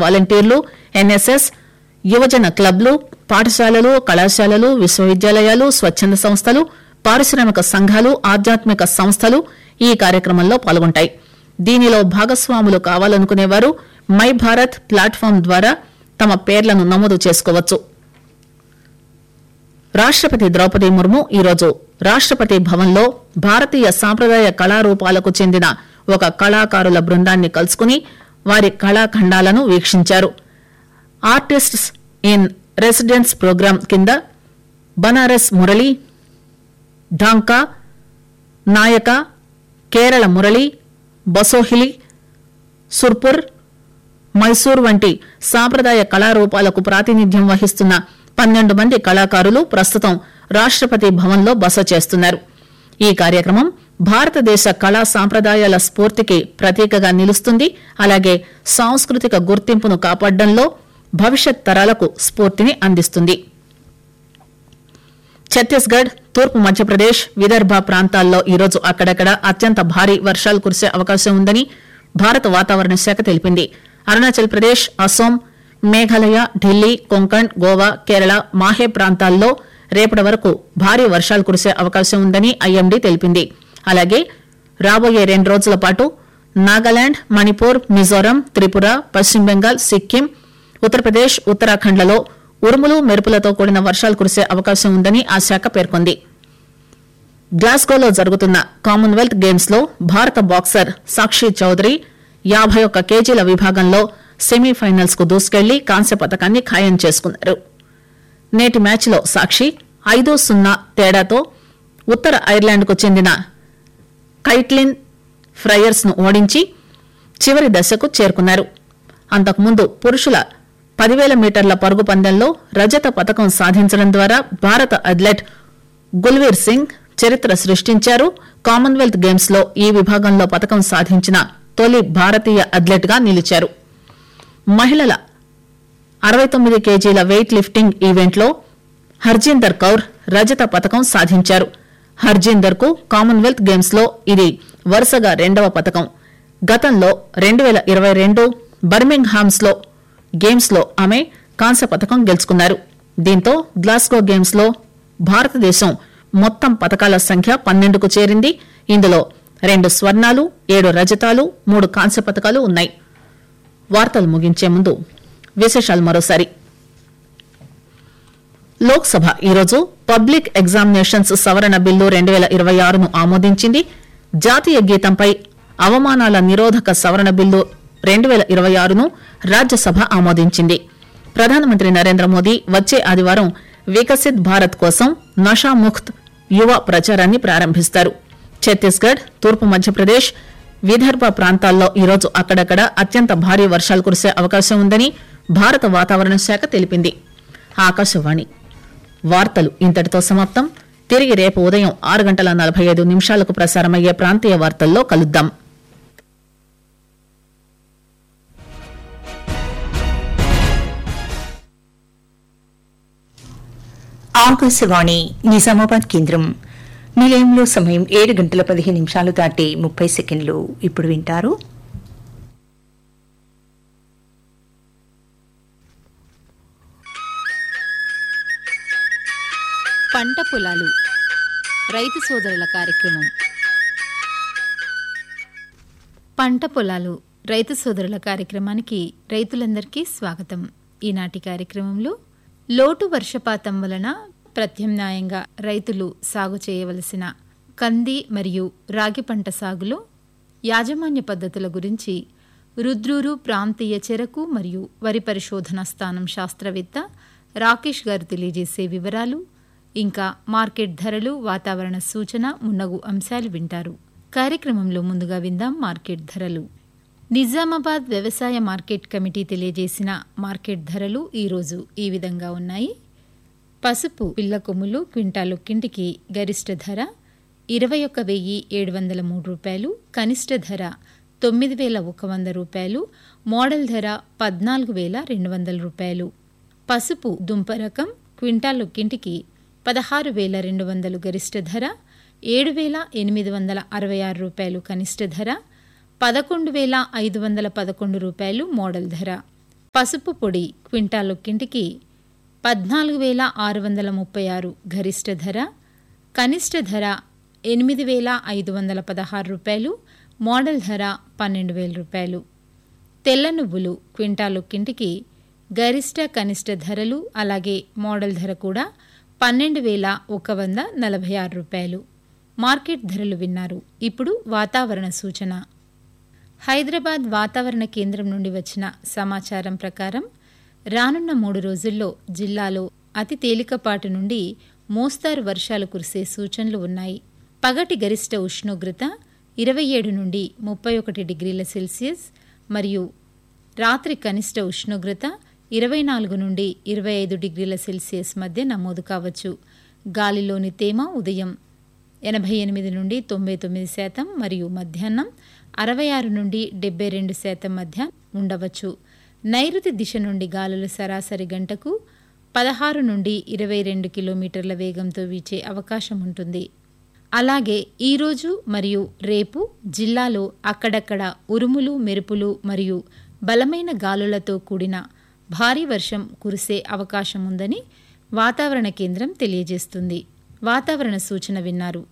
వాలంటీర్లు ఎన్ఎస్ఎస్ యువజన క్లబ్లు పాఠశాలలు కళాశాలలు విశ్వవిద్యాలయాలు స్వచ్చంద సంస్థలు పారిశ్రామిక సంఘాలు ఆధ్యాత్మిక సంస్థలు ఈ కార్యక్రమంలో పాల్గొంటాయి దీనిలో భాగస్వాములు కావాలనుకునేవారు మై భారత్ ప్లాట్ఫామ్ ద్వారా తమ పేర్లను నమోదు చేసుకోవచ్చు రాష్టపతి ద్రౌపది ముర్ము ఈరోజు రాష్టపతి భవన్లో భారతీయ సాంప్రదాయ కళారూపాలకు చెందిన ఒక కళాకారుల బృందాన్ని కలుసుకుని వారి కళాఖండాలను వీక్షించారు ఆర్టిస్ట్స్ ఇన్ రెసిడెన్స్ ప్రోగ్రాం కింద బనారస్ మురళి ఢాంకా నాయక కేరళ మురళి బసోహిలి సుర్పుర్ మైసూర్ వంటి సాంప్రదాయ కళారూపాలకు ప్రాతినిధ్యం వహిస్తున్న పన్నెండు మంది కళాకారులు ప్రస్తుతం రాష్టపతి భవన్లో బస చేస్తున్నారు ఈ కార్యక్రమం భారతదేశ కళా సాంప్రదాయాల స్ఫూర్తికి ప్రతీకగా నిలుస్తుంది అలాగే సాంస్కృతిక గుర్తింపును కాపాడడంలో భవిష్యత్ తరాలకు స్ఫూర్తిని అందిస్తుంది ఛత్తీస్గఢ్ తూర్పు మధ్యప్రదేశ్ విదర్భ ప్రాంతాల్లో ఈరోజు అక్కడక్కడ అత్యంత భారీ వర్షాలు కురిసే అవకాశం ఉందని భారత వాతావరణ శాఖ తెలిపింది అరుణాచల్ ప్రదేశ్ అసోం మేఘాలయ ఢిల్లీ కొంకణ్ గోవా కేరళ మాహే ప్రాంతాల్లో రేపటి వరకు భారీ వర్షాలు కురిసే అవకాశం ఉందని ఐఎండీ తెలిపింది అలాగే రాబోయే రెండు రోజుల పాటు నాగాలాండ్ మణిపూర్ మిజోరం త్రిపుర పశ్చిమ బెంగాల్ సిక్కిం ఉత్తరప్రదేశ్ ఉత్తరాఖండ్లలో ఉరుములు మెరుపులతో కూడిన వర్షాలు కురిసే అవకాశం ఉందని ఆ శాఖ పేర్కొంది గ్లాస్గోలో జరుగుతున్న కామన్వెల్త్ గేమ్స్ లో భారత బాక్సర్ సాక్షి చౌదరి యాభై ఒక్క కేజీల విభాగంలో సెమీఫైనల్స్ కు దూసుకెళ్లి కాంస్య పథకాన్ని ఖాయం చేసుకున్నారు నేటి మ్యాచ్లో సాక్షి ఐదు సున్నా తేడాతో ఉత్తర ఐర్లాండ్ కు చెందిన కైట్లిన్ ఫ్రయర్స్ ను ఓడించి చివరి దశకు చేరుకున్నారు అంతకుముందు పురుషుల పదివేల మీటర్ల పరుగు పందెంలో రజత పథకం సాధించడం ద్వారా భారత అథ్లెట్ గుల్వీర్ సింగ్ చరిత్ర సృష్టించారు కామన్వెల్త్ గేమ్స్ లో ఈ విభాగంలో పథకం సాధించిన తొలి భారతీయ అథ్లెట్ గా నిలిచారు మహిళల అరవై తొమ్మిది కేజీల వెయిట్ లిఫ్టింగ్ ఈవెంట్లో హర్జీందర్ కౌర్ రజత పథకం సాధించారు హర్జీందర్ కు కామన్వెల్త్ గేమ్స్ లో ఇది వరుసగా రెండవ పథకం గతంలో రెండు వేల ఇరవై రెండు బర్మింగ్ హామ్స్ లో గేమ్స్ లో ఆమె కాంస్య పథకం గెలుచుకున్నారు దీంతో గ్లాస్గో గేమ్స్ లో భారతదేశం మొత్తం పథకాల సంఖ్య పన్నెండుకు చేరింది ఇందులో రెండు స్వర్ణాలు ఏడు రజతాలు మూడు కాంస్య పథకాలు ఉన్నాయి వార్తలు ముగించే ముందు విశేషాలు మరోసారి లోక్సభ ఈరోజు పబ్లిక్ ఎగ్జామినేషన్స్ సవరణ బిల్లు రెండు వేల ఇరవై ఆరును ఆమోదించింది జాతీయ గీతంపై అవమానాల నిరోధక సవరణ బిల్లు రెండు వేల ఇరవై ఆరును రాజ్యసభ ఆమోదించింది ప్రధానమంత్రి నరేంద్ర మోదీ వచ్చే ఆదివారం వికసిత్ భారత్ కోసం నషాముక్త్ యువ ప్రచారాన్ని ప్రారంభిస్తారు ఛత్తీస్గఢ్ తూర్పు మధ్యప్రదేశ్ విదర్భ ప్రాంతాల్లో ఈరోజు అక్కడక్కడ అత్యంత భారీ వర్షాలు కురిసే అవకాశం ఉందని భారత వాతావరణ శాఖ తెలిపింది ఆకాశవాణి వార్తలు ఇంతటితో సమాప్తం తిరిగి రేపు ఉదయం ఆరు గంటల నలభై ఐదు నిమిషాలకు ప్రసారమయ్యే ప్రాంతీయ వార్తల్లో కలుద్దాం ఆకాశవాణి నిజామాబాద్ కేంద్రం నిలయంలో సమయం ఏడు గంటల పదిహేను నిమిషాలు దాటి ముప్పై సెకండ్లు ఇప్పుడు వింటారు పంట పొలాలు రైతు సోదరుల కార్యక్రమం పంట పొలాలు రైతు సోదరుల కార్యక్రమానికి రైతులందరికీ స్వాగతం ఈనాటి కార్యక్రమంలో లోటు వర్షపాతం వలన ప్రత్యామ్నాయంగా రైతులు సాగు చేయవలసిన కంది మరియు రాగి పంట సాగులో యాజమాన్య పద్ధతుల గురించి రుద్రూరు ప్రాంతీయ చెరకు మరియు వరి పరిశోధన స్థానం శాస్త్రవేత్త రాకేష్ గారు తెలియజేసే వివరాలు ఇంకా మార్కెట్ ధరలు వాతావరణ సూచన మున్నగు అంశాలు వింటారు కార్యక్రమంలో ముందుగా విందాం మార్కెట్ ధరలు నిజామాబాద్ వ్యవసాయ మార్కెట్ కమిటీ తెలియజేసిన మార్కెట్ ధరలు ఈరోజు ఈ విధంగా ఉన్నాయి పసుపు పిల్ల కొమ్ములు క్వింటాలు కింటికి గరిష్ట ధర ఇరవై ఒక్క వెయ్యి ఏడు వందల మూడు రూపాయలు కనిష్ట ధర తొమ్మిది వేల ఒక వంద రూపాయలు మోడల్ ధర పద్నాలుగు వేల రెండు వందల రూపాయలు పసుపు దుంప రకం క్వింటాలు కింటికి పదహారు వేల రెండు వందలు గరిష్ట ధర ఏడు వేల ఎనిమిది వందల అరవై ఆరు రూపాయలు కనిష్ట ధర పదకొండు వేల ఐదు వందల పదకొండు రూపాయలు మోడల్ ధర పసుపు పొడి క్వింటాలొక్కింటికి పద్నాలుగు వేల ఆరు వందల ముప్పై ఆరు గరిష్ట ధర కనిష్ట ధర ఎనిమిది వేల ఐదు వందల పదహారు రూపాయలు మోడల్ ధర పన్నెండు వేల రూపాయలు తెల్ల నువ్వులు క్వింటాలొక్కింటికి గరిష్ట కనిష్ట ధరలు అలాగే మోడల్ ధర కూడా పన్నెండు వేల ఒక వంద నలభై ఆరు రూపాయలు మార్కెట్ ధరలు విన్నారు ఇప్పుడు వాతావరణ సూచన హైదరాబాద్ వాతావరణ కేంద్రం నుండి వచ్చిన సమాచారం ప్రకారం రానున్న మూడు రోజుల్లో జిల్లాలో అతి తేలికపాటి నుండి మోస్తారు వర్షాలు కురిసే సూచనలు ఉన్నాయి పగటి గరిష్ట ఉష్ణోగ్రత ఇరవై ఏడు నుండి ముప్పై ఒకటి డిగ్రీల సెల్సియస్ మరియు రాత్రి కనిష్ట ఉష్ణోగ్రత ఇరవై నాలుగు నుండి ఇరవై ఐదు డిగ్రీల సెల్సియస్ మధ్య నమోదు కావచ్చు గాలిలోని తేమ ఉదయం ఎనభై ఎనిమిది నుండి తొంభై తొమ్మిది శాతం మరియు మధ్యాహ్నం అరవై ఆరు నుండి డెబ్బై రెండు శాతం మధ్య ఉండవచ్చు నైరుతి దిశ నుండి గాలులు సరాసరి గంటకు పదహారు నుండి ఇరవై రెండు కిలోమీటర్ల వేగంతో వీచే అవకాశం ఉంటుంది అలాగే ఈరోజు మరియు రేపు జిల్లాలో అక్కడక్కడ ఉరుములు మెరుపులు మరియు బలమైన గాలులతో కూడిన భారీ వర్షం కురిసే అవకాశం ఉందని వాతావరణ కేంద్రం తెలియజేస్తుంది వాతావరణ సూచన విన్నారు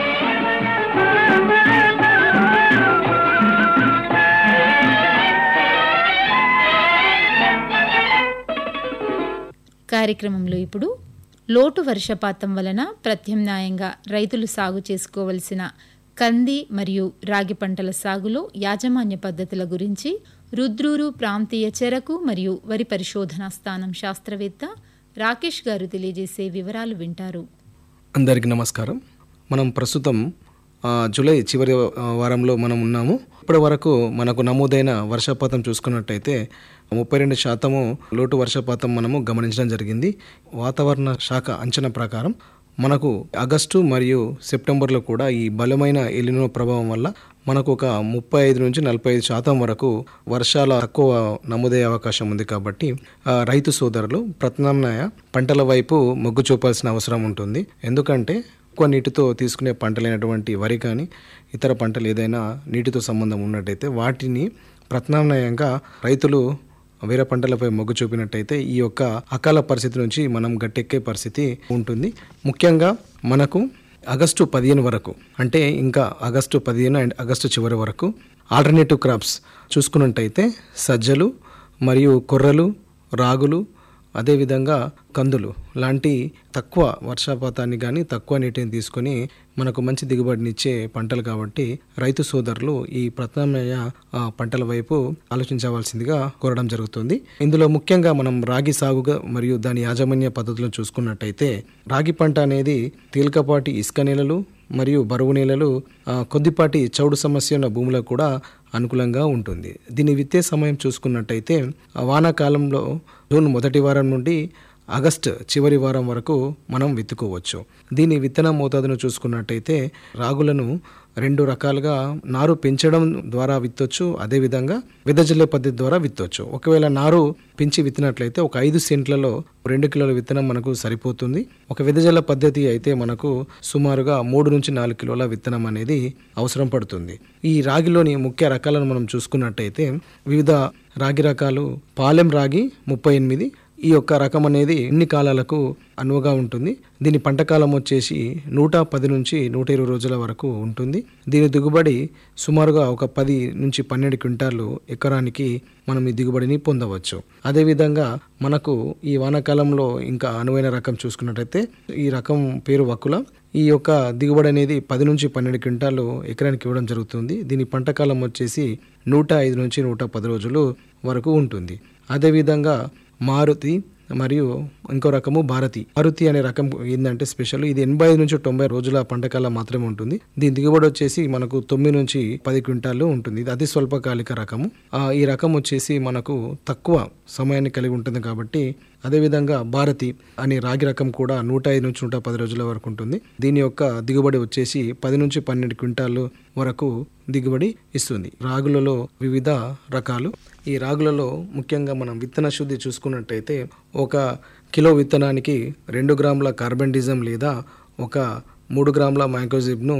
కార్యక్రమంలో ఇప్పుడు లోటు వర్షపాతం వలన ప్రత్యామ్నాయంగా రైతులు సాగు చేసుకోవలసిన కంది మరియు రాగి పంటల సాగులో యాజమాన్య పద్ధతుల గురించి రుద్రూరు ప్రాంతీయ చెరకు మరియు వరి పరిశోధనా స్థానం శాస్త్రవేత్త రాకేష్ గారు తెలియజేసే వివరాలు వింటారు అందరికీ నమస్కారం మనం ప్రస్తుతం ఆ, జూలై చివరి ఆ, వారంలో మనం ఉన్నాము ఇప్పటి వరకు మనకు నమోదైన వర్షపాతం చూసుకున్నట్టయితే ముప్పై రెండు శాతము లోటు వర్షపాతం మనము గమనించడం జరిగింది వాతావరణ శాఖ అంచనా ప్రకారం మనకు ఆగస్టు మరియు సెప్టెంబర్లో కూడా ఈ బలమైన ఎలినో ప్రభావం వల్ల మనకు ఒక ముప్పై ఐదు నుంచి నలభై ఐదు శాతం వరకు వర్షాల తక్కువ నమోదయ్యే అవకాశం ఉంది కాబట్టి ఆ, రైతు సోదరులు ప్రత్యామ్నాయ పంటల వైపు మొగ్గు చూపాల్సిన అవసరం ఉంటుంది ఎందుకంటే ఎక్కువ నీటితో తీసుకునే పంటలైనటువంటి వరి కానీ ఇతర పంటలు ఏదైనా నీటితో సంబంధం ఉన్నట్టయితే వాటిని ప్రత్యామ్నాయంగా రైతులు వేరే పంటలపై మొగ్గు చూపినట్టయితే ఈ యొక్క అకాల పరిస్థితి నుంచి మనం గట్టెక్కే పరిస్థితి ఉంటుంది ముఖ్యంగా మనకు ఆగస్టు పదిహేను వరకు అంటే ఇంకా ఆగస్టు పదిహేను అండ్ ఆగస్టు చివరి వరకు ఆల్టర్నేటివ్ క్రాప్స్ చూసుకున్నట్టయితే సజ్జలు మరియు కొర్రలు రాగులు అదేవిధంగా కందులు లాంటి తక్కువ వర్షపాతాన్ని కానీ తక్కువ నీటిని తీసుకొని మనకు మంచి దిగుబడినిచ్చే పంటలు కాబట్టి రైతు సోదరులు ఈ ప్రత్యామ్నాయ ఆ, పంటల వైపు ఆలోచించవలసిందిగా కోరడం జరుగుతుంది ఇందులో ముఖ్యంగా మనం రాగి సాగుగా మరియు దాని యాజమాన్య పద్ధతులను చూసుకున్నట్టయితే రాగి పంట అనేది తేలికపాటి ఇసుక నేలలు మరియు బరువు నేలలు ఆ, కొద్దిపాటి చౌడు సమస్య ఉన్న భూములకు కూడా అనుకూలంగా ఉంటుంది దీని విత్తే సమయం చూసుకున్నట్టయితే ఆ వానాకాలంలో జూన్ మొదటి వారం నుండి ఆగస్ట్ చివరి వారం వరకు మనం విత్తుకోవచ్చు దీని విత్తన మోతాదును చూసుకున్నట్టయితే రాగులను రెండు రకాలుగా నారు పెంచడం ద్వారా విత్తొచ్చు అదేవిధంగా విదజల్లే పద్ధతి ద్వారా విత్తొచ్చు ఒకవేళ నారు పెంచి విత్తినట్లయితే ఒక ఐదు సెంట్లలో రెండు కిలోల విత్తనం మనకు సరిపోతుంది ఒక విదజల్ల పద్ధతి అయితే మనకు సుమారుగా మూడు నుంచి నాలుగు కిలోల విత్తనం అనేది అవసరం పడుతుంది ఈ రాగిలోని ముఖ్య రకాలను మనం చూసుకున్నట్టయితే వివిధ రాగి రకాలు పాలెం రాగి ముప్పై ఎనిమిది ఈ యొక్క రకం అనేది ఎన్ని కాలాలకు అనువుగా ఉంటుంది దీని పంటకాలం వచ్చేసి నూట పది నుంచి నూట ఇరవై రోజుల వరకు ఉంటుంది దీని దిగుబడి సుమారుగా ఒక పది నుంచి పన్నెండు క్వింటాలు ఎకరానికి మనం ఈ దిగుబడిని పొందవచ్చు అదేవిధంగా మనకు ఈ వానాకాలంలో ఇంకా అనువైన రకం చూసుకున్నట్టయితే ఈ రకం పేరు వకుల ఈ యొక్క దిగుబడి అనేది పది నుంచి పన్నెండు క్వింటాలు ఎకరానికి ఇవ్వడం జరుగుతుంది దీని పంటకాలం వచ్చేసి నూట ఐదు నుంచి నూట పది రోజులు వరకు ఉంటుంది అదేవిధంగా మారుతి మరియు ఇంకో రకము భారతి మారుతి అనే రకం ఏంటంటే స్పెషల్ ఇది ఎనభై ఐదు నుంచి తొంభై రోజుల పంటకాలం మాత్రమే ఉంటుంది దీని దిగుబడి వచ్చేసి మనకు తొమ్మిది నుంచి పది క్వింటాలు ఉంటుంది ఇది అతి స్వల్పకాలిక రకము ఆ, ఈ రకం వచ్చేసి మనకు తక్కువ సమయాన్ని కలిగి ఉంటుంది కాబట్టి అదేవిధంగా భారతి అనే రాగి రకం కూడా నూట ఐదు నుంచి నూట పది రోజుల వరకు ఉంటుంది దీని యొక్క దిగుబడి వచ్చేసి పది నుంచి పన్నెండు క్వింటాలు వరకు దిగుబడి ఇస్తుంది రాగులలో వివిధ రకాలు ఈ రాగులలో ముఖ్యంగా మనం విత్తన శుద్ధి చూసుకున్నట్టయితే ఒక కిలో విత్తనానికి రెండు గ్రాముల కార్బన్ డిజం లేదా ఒక మూడు గ్రాముల మైక్రోజిబ్ను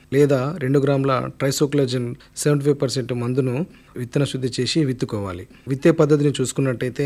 లేదా రెండు గ్రాముల ట్రైసోక్లజన్ సెవెంటీ ఫైవ్ పర్సెంట్ మందును విత్తన శుద్ధి చేసి విత్తుకోవాలి విత్తే పద్ధతిని చూసుకున్నట్టయితే